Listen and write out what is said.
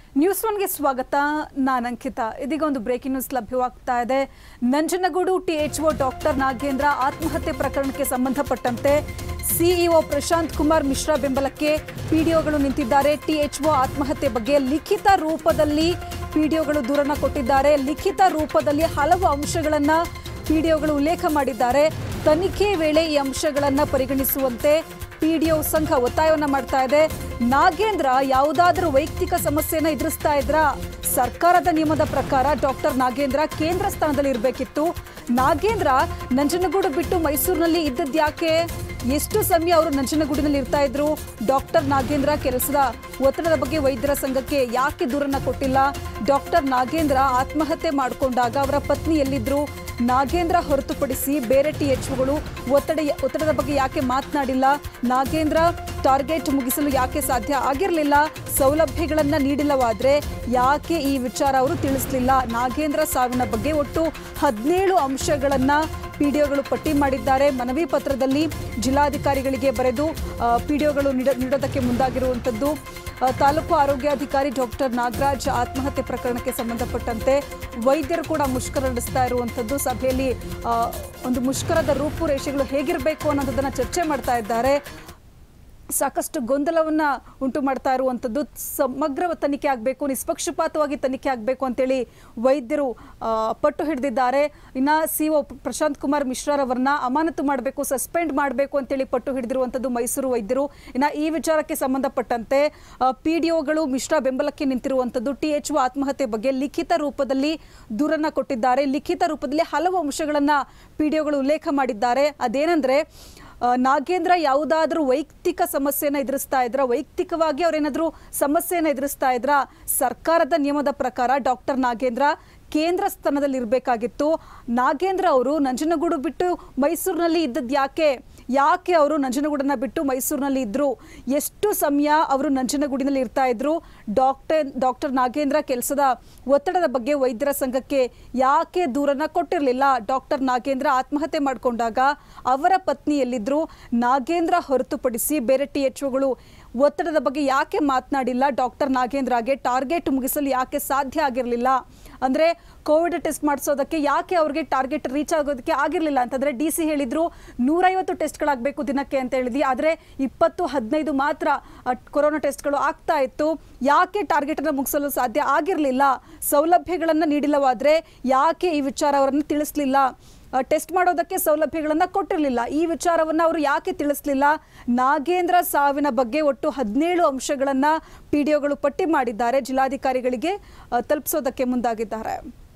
news ಒನ್ಗೆ ಸ್ವಾಗತ ನಾನು ಅಂಕಿತ ಇದೀಗ ಒಂದು ಬ್ರೇಕಿಂಗ್ ನ್ಯೂಸ್ ಲಭ್ಯವಾಗ್ತಾ ಇದೆ ನಂಜನಗೂಡು ಟಿಎಚ್ಒ ಡಾಕ್ಟರ್ ನಾಗೇಂದ್ರ ಆತ್ಮಹತ್ಯೆ ಪ್ರಕರಣಕ್ಕೆ ಸಂಬಂಧಪಟ್ಟಂತೆ ಸಿಇಒ ಪ್ರಶಾಂತ್ ಕುಮಾರ್ ಮಿಶ್ರಾ ಬೆಂಬಲಕ್ಕೆ ಪಿಡಿಒಗಳು ನಿಂತಿದ್ದಾರೆ ಟಿಎಚ್ಒ ಆತ್ಮಹತ್ಯೆ ಬಗ್ಗೆ ಲಿಖಿತ ರೂಪದಲ್ಲಿ ಪಿಡಿಒಗಳು ದೂರನ್ನ ಕೊಟ್ಟಿದ್ದಾರೆ ಲಿಖಿತ ರೂಪದಲ್ಲಿ ಹಲವು ಅಂಶಗಳನ್ನ ಪಿಡಿಒಗಳು ಉಲ್ಲೇಖ ಮಾಡಿದ್ದಾರೆ ತನಿಖೆ ವೇಳೆ ಈ ಅಂಶಗಳನ್ನ ಪರಿಗಣಿಸುವಂತೆ ಪಿಡಿಒ ಸಂಘ ಒತ್ತಾಯವನ್ನ ಮಾಡ್ತಾ ಇದೆ ನಾಗೇಂದ್ರ ಯಾವುದಾದ್ರೂ ವೈಯಕ್ತಿಕ ಸಮಸ್ಯೆನ ಎದುರಿಸ್ತಾ ಇದ್ರ ಸರ್ಕಾರದ ನಿಯಮದ ಪ್ರಕಾರ ಡಾಕ್ಟರ್ ನಾಗೇಂದ್ರ ಕೇಂದ್ರ ಸ್ಥಾನದಲ್ಲಿ ಇರಬೇಕಿತ್ತು ನಾಗೇಂದ್ರ ನಂಜನಗೂಡು ಬಿಟ್ಟು ಮೈಸೂರಿನಲ್ಲಿ ಇದ್ದದ್ಯಾಕೆ ಎಷ್ಟು ಸಮಯ ಅವರು ನಂಜನಗೂಡಿನಲ್ಲಿ ಇರ್ತಾ ಇದ್ರು ಡಾಕ್ಟರ್ ನಾಗೇಂದ್ರ ಕೆಲಸದ ಒತ್ತಡದ ಬಗ್ಗೆ ವೈದ್ಯರ ಸಂಘಕ್ಕೆ ಯಾಕೆ ದೂರನ್ನ ಕೊಟ್ಟಿಲ್ಲ ಡಾಕ್ಟರ್ ನಾಗೇಂದ್ರ ಆತ್ಮಹತ್ಯೆ ಮಾಡಿಕೊಂಡಾಗ ಅವರ ಪತ್ನಿ ಎಲ್ಲಿದ್ರು ನಾಗೇಂದ್ರ ಹೊರತುಪಡಿಸಿ ಬೇರೆ ಟಿ ಎಚ್ಗಳು ಒತ್ತಡ ಒತ್ತಡದ ಬಗ್ಗೆ ಯಾಕೆ ಮಾತನಾಡಿಲ್ಲ ನಾಗೇಂದ್ರ ಟಾರ್ಗೆಟ್ ಮುಗಿಸಲು ಯಾಕೆ ಸಾಧ್ಯ ಆಗಿರಲಿಲ್ಲ ಸೌಲಭ್ಯಗಳನ್ನ ನೀಡಿಲ್ಲವಾದ್ರೆ ಯಾಕೆ ಈ ವಿಚಾರ ಅವರು ತಿಳಿಸಲಿಲ್ಲ ನಾಗೇಂದ್ರ ಸಾವಿನ ಬಗ್ಗೆ ಒಟ್ಟು ಹದಿನೇಳು ಅಂಶಗಳನ್ನ ಪಿಡಿಒಗಳು ಪಟ್ಟಿ ಮಾಡಿದ್ದಾರೆ ಮನವಿ ಪತ್ರದಲ್ಲಿ ಜಿಲ್ಲಾಧಿಕಾರಿಗಳಿಗೆ ಬರೆದು ಪಿಡಿಒಗಳು ನೀಡ ನೀಡೋದಕ್ಕೆ ಮುಂದಾಗಿರುವಂಥದ್ದು ಆ, ತಾಲೂಕು ಆರೋಗ್ಯಾಧಿಕಾರಿ ಡಾಕ್ಟರ್ ನಾಗರಾಜ್ ಆತ್ಮಹತ್ಯೆ ಪ್ರಕರಣಕ್ಕೆ ಸಂಬಂಧಪಟ್ಟಂತೆ ವೈದ್ಯರು ಕೂಡ ಮುಷ್ಕರ ನಡೆಸ್ತಾ ಇರುವಂಥದ್ದು ಸಭೆಯಲ್ಲಿ ಆ, ಒಂದು ಮುಷ್ಕರದ ರೂಪುರೇಷೆಗಳು ಹೇಗಿರಬೇಕು ಅನ್ನೋದನ್ನ ಚರ್ಚೆ ಮಾಡ್ತಾ ಇದ್ದಾರೆ ಸಾಕಷ್ಟು ಗೊಂದಲವನ್ನ ಉಂಟು ಮಾಡ್ತಾ ಇರುವಂಥದ್ದು ಸಮಗ್ರ ತನಿಖೆ ಆಗಬೇಕು ನಿಷ್ಪಕ್ಷಪಾತವಾಗಿ ತನಿಖೆ ಆಗಬೇಕು ಅಂತೇಳಿ ವೈದ್ಯರು ಆ, ಪಟ್ಟು ಹಿಡಿದಿದ್ದಾರೆ ಇನ್ನ ಸಿಒ ಪ್ರಶಾಂತ್ ಕುಮಾರ್ ಮಿಶ್ರಾರವರನ್ನ ಅಮಾನತು ಮಾಡಬೇಕು ಸಸ್ಪೆಂಡ್ ಮಾಡಬೇಕು ಅಂತೇಳಿ ಪಟ್ಟು ಹಿಡಿದಿರುವಂಥದ್ದು ಮೈಸೂರು ವೈದ್ಯರು ಇನ್ನ ಈ ವಿಚಾರಕ್ಕೆ ಸಂಬಂಧಪಟ್ಟಂತೆ ಪಿ ಡಿ ಒಗಳು ಮಿಶ್ರಾ ಬೆಂಬಲಕ್ಕೆ ನಿಂತಿರುವಂಥದ್ದು ಟಿ ಎಚ್ ಆತ್ಮಹತ್ಯೆ ಬಗ್ಗೆ ಲಿಖಿತ ರೂಪದಲ್ಲಿ ದೂರನ್ನ ಕೊಟ್ಟಿದ್ದಾರೆ ಲಿಖಿತ ರೂಪದಲ್ಲಿ ಹಲವು ಅಂಶಗಳನ್ನ ಪಿ ಡಿ ಒಗಳು ಉಲ್ಲೇಖ ಮಾಡಿದ್ದಾರೆ ಅದೇನೆಂದ್ರೆ ಆ, ನಾಗೇಂದ್ರ ಯಾವುದಾದ್ರೂ ವೈಯಕ್ತಿಕ ಸಮಸ್ಯೆನ ಎದುರಿಸ್ತಾ ಇದ್ರ ವೈಯಕ್ತಿಕವಾಗಿ ಅವ್ರೇನಾದ್ರೂ ಸಮಸ್ಯೆನ ಎದುರಿಸ್ತಾ ಇದ್ರ ಸರ್ಕಾರದ ನಿಯಮದ ಪ್ರಕಾರ ಡಾಕ್ಟರ್ ನಾಗೇಂದ್ರ ಕೇಂದ್ರ ಸ್ಥಾನದಲ್ಲಿ ಇರಬೇಕಾಗಿತ್ತು ನಾಗೇಂದ್ರ ಅವರು ನಂಜನಗೂಡು ಬಿಟ್ಟು ಮೈಸೂರಿನಲ್ಲಿ ಇದ್ದದ್ದು ಯಾಕೆ ಯಾಕೆ ಅವರು ನಂಜನಗೂಡನ್ನ ಬಿಟ್ಟು ಮೈಸೂರಿನಲ್ಲಿ ಇದ್ರು ಎಷ್ಟು ಸಮಯ ಅವರು ನಂಜನಗೂಡಿನಲ್ಲಿ ಇರ್ತಾ ಇದ್ರು ಡಾಕ್ಟರ್ ಡಾಕ್ಟರ್ ನಾಗೇಂದ್ರ ಕೆಲಸದ ಒತ್ತಡದ ಬಗ್ಗೆ ವೈದ್ಯರ ಸಂಘಕ್ಕೆ ಯಾಕೆ ದೂರನ್ನ ಕೊಟ್ಟಿರಲಿಲ್ಲ ಡಾಕ್ಟರ್ ನಾಗೇಂದ್ರ ಆತ್ಮಹತ್ಯೆ ಮಾಡಿಕೊಂಡಾಗ ಅವರ ಪತ್ನಿ ಎಲ್ಲಿದ್ರು ನಾಗೇಂದ್ರ ಹೊರತುಪಡಿಸಿ ಬೇರೆ ಟಿ ಎಚ್ಒಗಳು ಒತ್ತಡದ ಬಗ್ಗೆ ಯಾಕೆ ಮಾತನಾಡಿಲ್ಲ ಡಾಕ್ಟರ್ ನಾಗೇಂದ್ರಗೆ ಟಾರ್ಗೆಟ್ ಮುಗಿಸಲು ಯಾಕೆ ಸಾಧ್ಯ ಆಗಿರಲಿಲ್ಲ ಅಂದ್ರೆ ಕೋವಿಡ್ ಟೆಸ್ಟ್ ಮಾಡಿಸೋದಕ್ಕೆ ಯಾಕೆ ಅವ್ರಿಗೆ ಟಾರ್ಗೆಟ್ ರೀಚ್ ಆಗೋದಕ್ಕೆ ಆಗಿರಲಿಲ್ಲ ಅಂತಂದ್ರೆ ಡಿ ಸಿ ಹೇಳಿದ್ರು ನೂರೈವತ್ತು ಟೆಸ್ಟ್ಗಳಾಗಬೇಕು ದಿನಕ್ಕೆ ಅಂತ ಹೇಳಿದ್ವಿ ಆದರೆ ಇಪ್ಪತ್ತು ಹದಿನೈದು ಮಾತ್ರ ಅ, ಕೊರೋನಾ ಟೆಸ್ಟ್ಗಳು ಆಗ್ತಾ ಇತ್ತು ಯಾಕೆ ಟಾರ್ಗೆಟನ್ನು ಮುಗಿಸಲು ಸಾಧ್ಯ ಆಗಿರಲಿಲ್ಲ ಸೌಲಭ್ಯಗಳನ್ನು ನೀಡಿಲ್ಲವಾದ್ರೆ ಯಾಕೆ ಈ ವಿಚಾರ ಅವರನ್ನು ತಿಳಿಸ್ಲಿಲ್ಲ ಟೆಸ್ಟ್ ಮಾಡೋದಕ್ಕೆ ಸೌಲಭ್ಯಗಳನ್ನು ಕೊಟ್ಟಿರಲಿಲ್ಲ ಈ ವಿಚಾರವನ್ನು ಅವರು ಯಾಕೆ ತಿಳಿಸ್ಲಿಲ್ಲ ನಾಗೇಂದ್ರ ಸಾವಿನ ಬಗ್ಗೆ ಒಟ್ಟು ಹದಿನೇಳು ಅಂಶಗಳನ್ನು ಪಿ ಡಿ ಒಗಳು ಪಟ್ಟಿ ಮಾಡಿದ್ದಾರೆ ಜಿಲ್ಲಾಧಿಕಾರಿಗಳಿಗೆ ಆ, ತಲುಪಿಸೋದಕ್ಕೆ ಮುಂದಾಗಿದ್ದಾರೆ